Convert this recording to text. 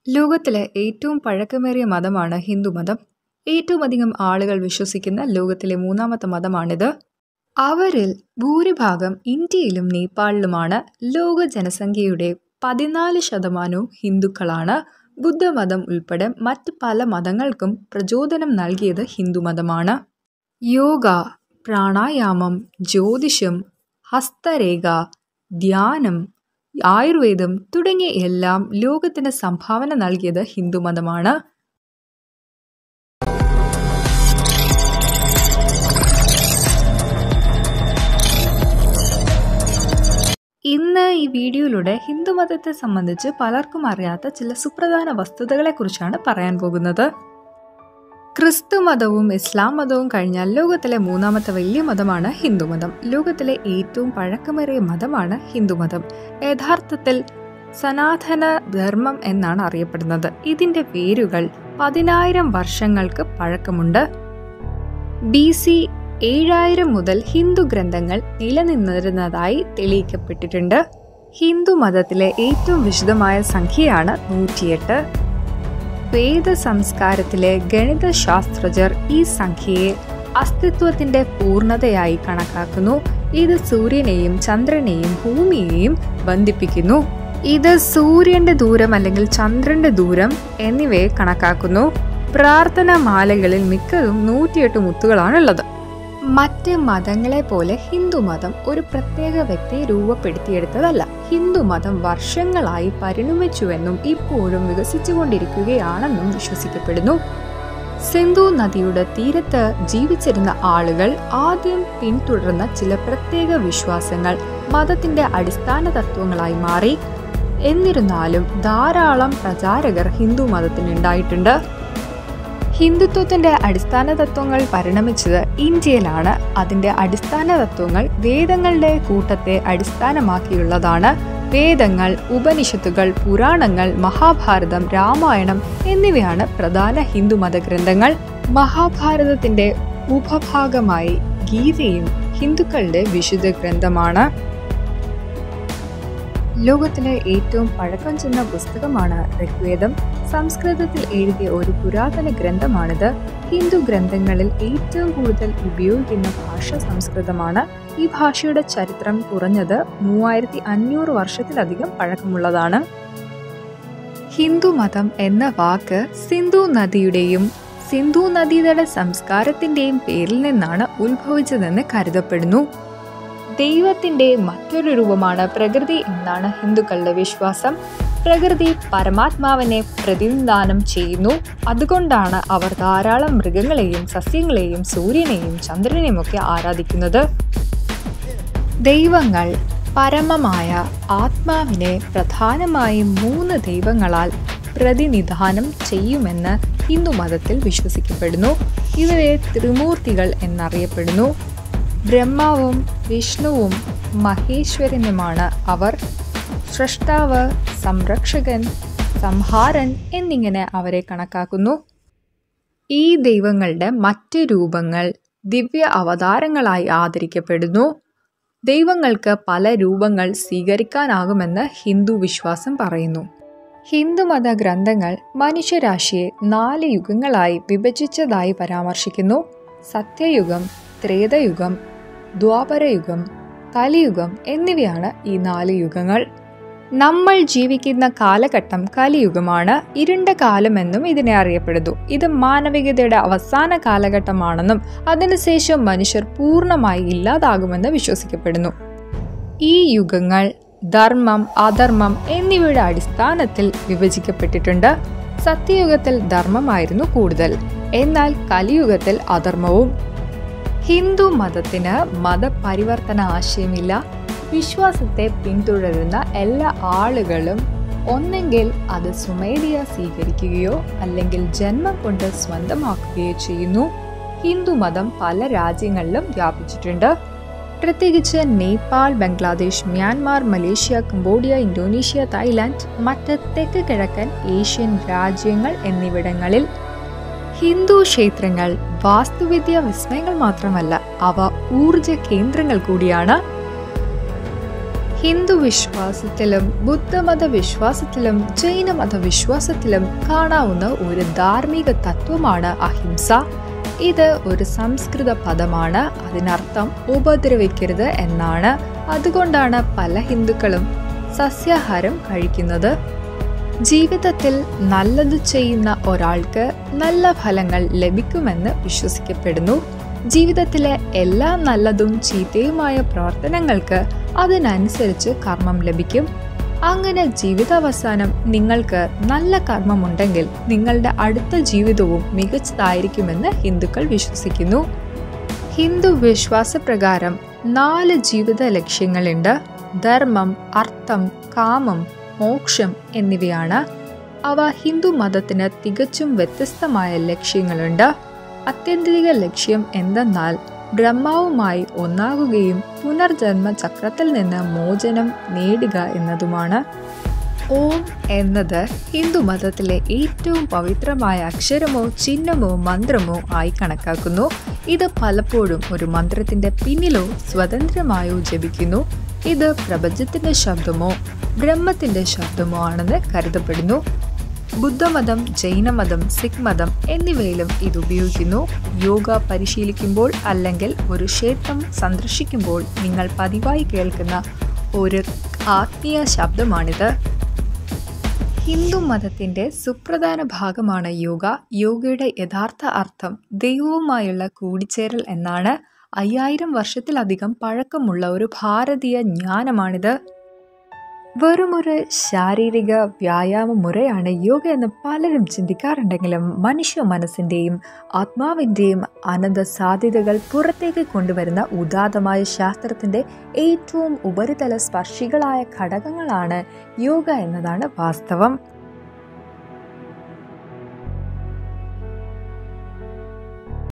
ലോകത്തിലെ ഏറ്റവും പഴക്കമേറിയ മതമാണ് ഹിന്ദുമതം ഏറ്റവും അധികം ആളുകൾ വിശ്വസിക്കുന്ന ലോകത്തിലെ മൂന്നാമത്തെ മതമാണിത് അവരിൽ ഭൂരിഭാഗം ഇന്ത്യയിലും നേപ്പാളിലുമാണ് ലോക ജനസംഖ്യയുടെ പതിനാല് ശതമാനവും ഹിന്ദുക്കളാണ് ബുദ്ധമതം ഉൾപ്പെടെ മറ്റ് പല മതങ്ങൾക്കും പ്രചോദനം നൽകിയത് ഹിന്ദുമതമാണ് യോഗ പ്രാണായാമം ജ്യോതിഷം ഹസ്തരേഖ ധ്യാനം ആയുർവേദം തുടങ്ങിയ എല്ലാം ലോകത്തിന് സംഭാവന നൽകിയത് ഹിന്ദുമതമാണ് ഇന്ന് ഈ വീഡിയോയിലൂടെ ഹിന്ദുമതത്തെ സംബന്ധിച്ച് പലർക്കും അറിയാത്ത ചില സുപ്രധാന വസ്തുതകളെക്കുറിച്ചാണ് പറയാൻ പോകുന്നത് ക്രിസ്തു മതവും ഇസ്ലാം മതവും കഴിഞ്ഞാൽ ലോകത്തിലെ മൂന്നാമത്തെ വലിയ മതമാണ് ഹിന്ദുമതം ലോകത്തിലെ ഏറ്റവും പഴക്കമേറിയ മതമാണ് ഹിന്ദുമതം യഥാർത്ഥത്തിൽ സനാതന ധർമ്മം എന്നാണ് അറിയപ്പെടുന്നത് ഇതിന്റെ വേരുകൾ പതിനായിരം വർഷങ്ങൾക്ക് പഴക്കമുണ്ട് ബി സി ഏഴായിരം മുതൽ ഹിന്ദു ഗ്രന്ഥങ്ങൾ നിലനിന്നിരുന്നതായി തെളിയിക്കപ്പെട്ടിട്ടുണ്ട് ഹിന്ദു മതത്തിലെ ഏറ്റവും വിശദമായ സംഖ്യയാണ് നൂറ്റിയെട്ട് വേദ സംസ്കാരത്തിലെ ഗണിതശാസ്ത്രജ്ഞർ ഈ സംഖ്യയെ അസ്തിത്വത്തിന്റെ പൂർണ്ണതയായി കണക്കാക്കുന്നു ഇത് സൂര്യനെയും ചന്ദ്രനെയും ഭൂമിയെയും ബന്ധിപ്പിക്കുന്നു ഇത് സൂര്യന്റെ ദൂരം അല്ലെങ്കിൽ ചന്ദ്രന്റെ ദൂരം എന്നിവയെ കണക്കാക്കുന്നു പ്രാർത്ഥനാ മാലകളിൽ മിക്കതും നൂറ്റിയെട്ട് മുത്തുകളാണുള്ളത് മറ്റ് മതങ്ങളെ പോലെ ഹിന്ദുമതം ഒരു പ്രത്യേക വ്യക്തിയെ രൂപപ്പെടുത്തിയെടുത്തതല്ല ഹിന്ദുമതം വർഷങ്ങളായി പരിണമിച്ചുവെന്നും ഇപ്പോഴും വികസിച്ചുകൊണ്ടിരിക്കുകയാണെന്നും വിശ്വസിക്കപ്പെടുന്നു സിന്ധു നദിയുടെ തീരത്ത് ജീവിച്ചിരുന്ന ആളുകൾ ആദ്യം പിന്തുടർന്ന ചില പ്രത്യേക വിശ്വാസങ്ങൾ മതത്തിന്റെ അടിസ്ഥാന തത്വങ്ങളായി മാറി എന്നിരുന്നാലും ധാരാളം പ്രചാരകർ ഹിന്ദു മതത്തിനുണ്ടായിട്ടുണ്ട് ഹിന്ദുത്വത്തിന്റെ അടിസ്ഥാന തത്വങ്ങൾ പരിണമിച്ചത് ഇന്ത്യയിലാണ് അതിന്റെ അടിസ്ഥാന തത്വങ്ങൾ വേദങ്ങളുടെ കൂട്ടത്തെ അടിസ്ഥാനമാക്കിയുള്ളതാണ് വേദങ്ങൾ ഉപനിഷത്തുകൾ പുരാണങ്ങൾ മഹാഭാരതം രാമായണം എന്നിവയാണ് പ്രധാന ഹിന്ദുമത ഗ്രന്ഥങ്ങൾ മഹാഭാരതത്തിന്റെ ഉപഭാഗമായി ഗീതയും ഹിന്ദുക്കളുടെ വിശുദ്ധ ഗ്രന്ഥമാണ് ലോകത്തിലെ ഏറ്റവും പഴക്കം ചെന്ന പുസ്തകമാണ് ഋഗ്വേദം സംസ്കൃതത്തിൽ എഴുതിയ ഒരു പുരാതന ഗ്രന്ഥമാണിത് ഹിന്ദു ഗ്രന്ഥങ്ങളിൽ ഏറ്റവും കൂടുതൽ ഉപയോഗിക്കുന്ന ഭാഷ സംസ്കൃതമാണ് ഈ ഭാഷയുടെ ചരിത്രം കുറഞ്ഞത് മൂവായിരത്തി അഞ്ഞൂറ് വർഷത്തിലധികം പഴക്കമുള്ളതാണ് ഹിന്ദു മതം എന്ന വാക്ക് സിന്ധു നദിയുടെയും സിന്ധു നദീതട സംസ്കാരത്തിന്റെയും പേരിൽ നിന്നാണ് ഉത്ഭവിച്ചതെന്ന് കരുതപ്പെടുന്നു ദൈവത്തിന്റെ മറ്റൊരു രൂപമാണ് പ്രകൃതി എന്നാണ് ഹിന്ദുക്കളുടെ വിശ്വാസം പ്രകൃതി പരമാത്മാവിനെ പ്രതിനിധാനം ചെയ്യുന്നു അതുകൊണ്ടാണ് അവർ ധാരാളം മൃഗങ്ങളെയും സസ്യങ്ങളെയും സൂര്യനെയും ചന്ദ്രനെയും ഒക്കെ ആരാധിക്കുന്നത് ദൈവങ്ങൾ പരമമായ ആത്മാവിനെ പ്രധാനമായും മൂന്ന് ദൈവങ്ങളാൽ പ്രതിനിധാനം ചെയ്യുമെന്ന് ഹിന്ദു മതത്തിൽ വിശ്വസിക്കപ്പെടുന്നു ഇവരെ ത്രിമൂർത്തികൾ എന്നറിയപ്പെടുന്നു ബ്രഹ്മാവും വിഷ്ണുവും മഹേശ്വരനുമാണ് അവർ സൃഷ്ടാവ് സംരക്ഷകൻ സംഹാരൻ എന്നിങ്ങനെ അവരെ കണക്കാക്കുന്നു ഈ ദൈവങ്ങളുടെ മറ്റ് രൂപങ്ങൾ ദിവ്യ അവതാരങ്ങളായി ആദരിക്കപ്പെടുന്നു ദൈവങ്ങൾക്ക് പല രൂപങ്ങൾ സ്വീകരിക്കാനാകുമെന്ന് ഹിന്ദു വിശ്വാസം പറയുന്നു ഹിന്ദുമത ഗ്രന്ഥങ്ങൾ മനുഷ്യരാശിയെ നാല് യുഗങ്ങളായി വിഭജിച്ചതായി പരാമർശിക്കുന്നു സത്യയുഗം ത്രേതയുഗം ദ്വാപരയുഗം കലിയുഗം എന്നിവയാണ് ഈ നാല് യുഗങ്ങൾ നമ്മൾ ജീവിക്കുന്ന കാലഘട്ടം കലിയുഗമാണ് ഇരുണ്ട കാലമെന്നും ഇതിനെ അറിയപ്പെടുന്നു ഇത് മാനവികതയുടെ അവസാന കാലഘട്ടമാണെന്നും അതിനുശേഷം മനുഷ്യർ പൂർണ്ണമായി ഇല്ലാതാകുമെന്ന് വിശ്വസിക്കപ്പെടുന്നു ഈ യുഗങ്ങൾ ധർമ്മം അധർമ്മം എന്നിവയുടെ അടിസ്ഥാനത്തിൽ വിഭജിക്കപ്പെട്ടിട്ടുണ്ട് സത്യയുഗത്തിൽ ധർമ്മമായിരുന്നു കൂടുതൽ എന്നാൽ കലിയുഗത്തിൽ അധർമ്മവും ഹിന്ദു മതത്തിന് മതപരിവർത്തന ആശയമില്ല വിശ്വാസത്തെ പിന്തുടരുന്ന എല്ലാ ആളുകളും ഒന്നെങ്കിൽ അത് സ്വമേധയാ സ്വീകരിക്കുകയോ അല്ലെങ്കിൽ ജന്മം കൊണ്ട് സ്വന്തമാക്കുകയോ ചെയ്യുന്നു ഹിന്ദു മതം പല രാജ്യങ്ങളിലും വ്യാപിച്ചിട്ടുണ്ട് പ്രത്യേകിച്ച് Nepal Bangladesh Myanmar Malaysia Cambodia Indonesia Thailand മറ്റ് തെക്ക് കിഴക്കൻ ഏഷ്യൻ രാജ്യങ്ങൾ എന്നിവിടങ്ങളിൽ ഹിന്ദു ക്ഷേത്രങ്ങൾ വാസ്തുവിദ്യ വിസ്മയങ്ങൾ മാത്രമല്ല അവ ഊർജ കേന്ദ്രങ്ങൾ കൂടിയാണ് ഹിന്ദു വിശ്വാസത്തിലും ബുദ്ധമത വിശ്വാസത്തിലും ജൈനമത വിശ്വാസത്തിലും കാണാവുന്ന ഒരു ധാർമ്മിക തത്വമാണ് അഹിംസ ഇത് ഒരു സംസ്കൃത പദമാണ് അതിനർത്ഥം ഉപദ്രവിക്കരുത് എന്നാണ് അതുകൊണ്ടാണ് പല ഹിന്ദുക്കളും സസ്യാഹാരം കഴിക്കുന്നത് ജീവിതത്തിൽ നല്ലത് ചെയ്യുന്ന ഒരാൾക്ക് നല്ല ഫലങ്ങൾ ലഭിക്കുമെന്ന് വിശ്വസിക്കപ്പെടുന്നു ജീവിതത്തിലെ എല്ലാ നല്ലതും ചീത്തയുമായ പ്രവർത്തനങ്ങൾക്ക് അതിനനുസരിച്ച് കർമ്മം ലഭിക്കും അങ്ങനെ ജീവിതാവസാനം നിങ്ങൾക്ക് നല്ല കർമ്മമുണ്ടെങ്കിൽ നിങ്ങളുടെ അടുത്ത ജീവിതവും മികച്ചതായിരിക്കുമെന്ന് ഹിന്ദുക്കൾ വിശ്വസിക്കുന്നു ഹിന്ദു വിശ്വാസപ്രകാരം നാല് ജീവിത ലക്ഷ്യങ്ങളുണ്ട് ധർമ്മം അർത്ഥം കാമം മോക്ഷം എന്നിവയാണ് അവ ഹിന്ദു മതത്തിന് തികച്ചും വ്യത്യസ്തമായ ലക്ഷ്യങ്ങളുണ്ട് അത്യന്തിക ലക്ഷ്യം എന്തെന്നാൽ ബ്രഹ്മാവുമായി ഒന്നാകുകയും പുനർജന്മ ചക്രത്തിൽ നിന്ന് മോചനം നേടുക എന്നതുമാണ് ഓം എന്നത് ഹിന്ദു മതത്തിലെ ഏറ്റവും പവിത്രമായ അക്ഷരമോ ചിഹ്നമോ മന്ത്രമോ ആയി കണക്കാക്കുന്നു ഇത് പലപ്പോഴും ഒരു മന്ത്രത്തിന്റെ പിന്നിലോ സ്വതന്ത്രമായോ ജപിക്കുന്നു ഇത് പ്രപഞ്ചത്തിന്റെ ശബ്ദമോ ബ്രഹ്മത്തിന്റെ ശബ്ദമോ ആണെന്ന് കരുതപ്പെടുന്നു ബുദ്ധമതം ജൈനമതം സിഖ് മതം എന്നിവയിലും ഇത് ഉപയോഗിക്കുന്നു യോഗ പരിശീലിക്കുമ്പോൾ അല്ലെങ്കിൽ ഒരു ക്ഷേത്രം സന്ദർശിക്കുമ്പോൾ നിങ്ങൾ പതിവായി കേൾക്കുന്ന ഒരു ആത്മീയ ശബ്ദമാണിത് ഹിന്ദു മതത്തിന്റെ സുപ്രധാന ഭാഗമാണ് യോഗ യോഗയുടെ യഥാർത്ഥ അർത്ഥം ദൈവവുമായുള്ള കൂടിച്ചേരൽ എന്നാണ് അയ്യായിരം വർഷത്തിലധികം പഴക്കമുള്ള ഒരു ഭാരതീയ ജ്ഞാനമാണിത് വെറുമൊരു ശാരീരിക വ്യായാമ മുറയാണ് യോഗ എന്ന് പലരും ചിന്തിക്കാറുണ്ടെങ്കിലും മനുഷ്യ മനസ്സിൻ്റെയും ആത്മാവിൻ്റെയും അനന്ത സാധ്യതകൾ പുറത്തേക്ക് കൊണ്ടുവരുന്ന ഉദാത്തമായ ശാസ്ത്രത്തിൻ്റെ ഏറ്റവും ഉപരിതല സ്പർശികളായ ഘടകങ്ങളാണ് യോഗ എന്നതാണ് വാസ്തവം